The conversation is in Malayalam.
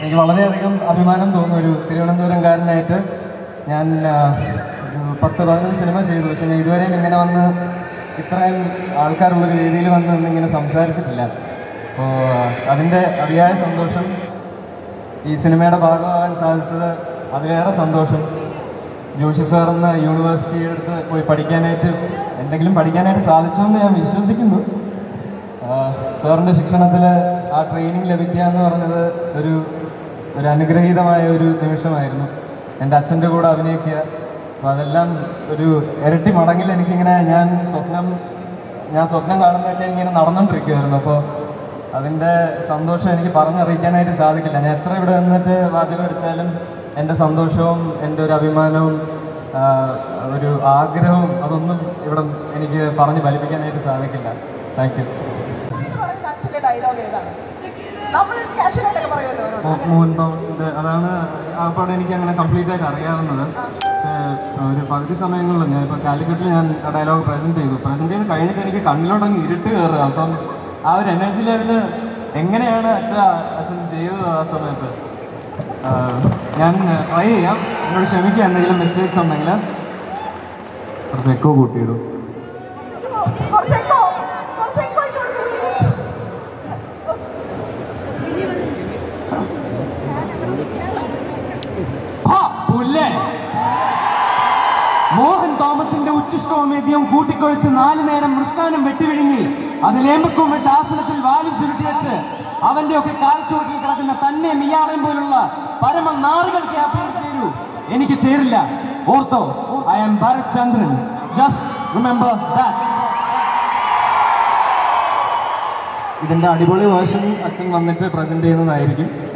എനിക്ക് വളരെയധികം അഭിമാനം തോന്നുന്നു ഒരു തിരുവനന്തപുരംകാരനായിട്ട് ഞാൻ ആ, ഒരു പത്ത് പതിനൊന്ന് സിനിമ ചെയ്തു പക്ഷേ ഞാൻ ഇതുവരെയും ഇങ്ങനെ വന്ന് ഇത്രയും ആൾക്കാരുള്ളൊരു വേദിയിൽ വന്ന് നിന്ന് ഇങ്ങനെ സംസാരിച്ചിട്ടില്ല അപ്പോൾ അതിൻ്റെ അതിയായ സന്തോഷം ഈ സിനിമയുടെ ഭാഗമാകാൻ സാധിച്ചത് അതിലേറെ സന്തോഷം ജോഷി സാർ എന്ന യൂണിവേഴ്സിറ്റിയുടെ അടുത്ത് പോയി പഠിക്കാനായിട്ട് എന്തെങ്കിലും പഠിക്കാനായിട്ട് സാധിച്ചുവെന്ന് ഞാൻ വിശ്വസിക്കുന്നു ആഹ് സാറിൻ്റെ ശിക്ഷണത്തിൽ ആ ട്രെയിനിങ് ലഭിക്കുക എന്ന് പറഞ്ഞത് ഒരു ഒരു അനുഗ്രഹീതമായ ഒരു നിമിഷമായിരുന്നു എൻ്റെ അച്ഛൻ്റെ കൂടെ അഭിനയിക്കുക അപ്പോൾ അതെല്ലാം ഒരു ഇരട്ടി മടങ്ങിൽ എനിക്കിങ്ങനെ ഞാൻ സ്വപ്നം ഞാൻ സ്വപ്നം കാണുന്നതൊക്കെ ഇങ്ങനെ നടന്നുകൊണ്ടിരിക്കുമായിരുന്നു അപ്പോൾ അതിൻ്റെ സന്തോഷം എനിക്ക് പറഞ്ഞറിയിക്കാനായിട്ട് സാധിക്കില്ല ഞാൻ എത്ര ഇവിടെ നിന്നിട്ട് വാചകം അടിച്ചാലും എൻ്റെ സന്തോഷവും എൻ്റെ ഒരു അഭിമാനവും ആഹ് ഒരു ആഗ്രഹവും അതൊന്നും ഇവിടെ എനിക്ക് പറഞ്ഞ് ഫലിപ്പിക്കാനായിട്ട് സാധിക്കില്ല താങ്ക് യു എന്ന് പറയുന്ന അച്ഛന്റെ ഡയലോഗ് ഏതാണ് നമ്മൾ കാഷ്വലായിട്ടൊക്കെ പറയുമല്ലോ ഓരോന്ന്. മോഹൻ തോമസിന്റെ അതാണ് ആ പടം എനിക്ക് അങ്ങനെ കംപ്ലീറ്റ് ആയിട്ട് അറിയാവുന്നത് പക്ഷേ ഒരു പകുതി സമയങ്ങളിൽ ഞാൻ ഇപ്പോൾ കാലിക്കറ്റിൽ ഞാൻ ആ ഡയലോഗ് പ്രസന്റ് ചെയ്തു പ്രസന്റ് ചെയ്ത് കഴിഞ്ഞിട്ട് എനിക്ക് കണ്ണിലോട്ടങ്ങ് ഇരുട്ട് കയറുക അപ്പം ആ ഒരു എനർജി ലെവല് എങ്ങനെയാണ് അച്ഛ അച്ഛൻ ചെയ്തത് ആ സമയത്ത് ആ, ഞാൻ ട്രൈ ചെയ്യാം എന്നോട് ക്ഷമിക്കുക എന്തെങ്കിലും മിസ്റ്റേക്സ് ഉണ്ടെങ്കിൽ കുറച്ച് എക്കോ കൂട്ടിയിടും കുറച്ച് എക്കോ കുറച്ച് എക്കോ ഇട്ട് കൊടുത്തു ഹാ, പുല്ലേ. മോഹൻ തോമസിന്റെ ഉച്ചിഷ്ടവും കൂട്ടിക്കൊഴിച്ച് നാലു നേരം മൃഷ്ടാനം വെട്ടിവിഴുങ്ങി അതിലേമ്പക്കും വിട്ട് ആസനത്തിൽ വാലും ചുരുട്ടി വെച്ച് അവന്റെ ഒക്കെ കാൽച്ചുവട്ടിൽ കിടക്കുന്ന തന്നെ മിയാളെയും പോലുള്ള പരമ നാറുകൾക്ക് ആ പേര് ചേരൂ എനിക്ക് ചേരില്ല ഓർത്തോ I am Bharath Chandran just remember that ഇതിൻ്റെ അടിപൊളി വേർഷൻ അച്ഛൻ വന്നിട്ട് പ്രസന്റ് ചെയ്യുന്നതായിരിക്കും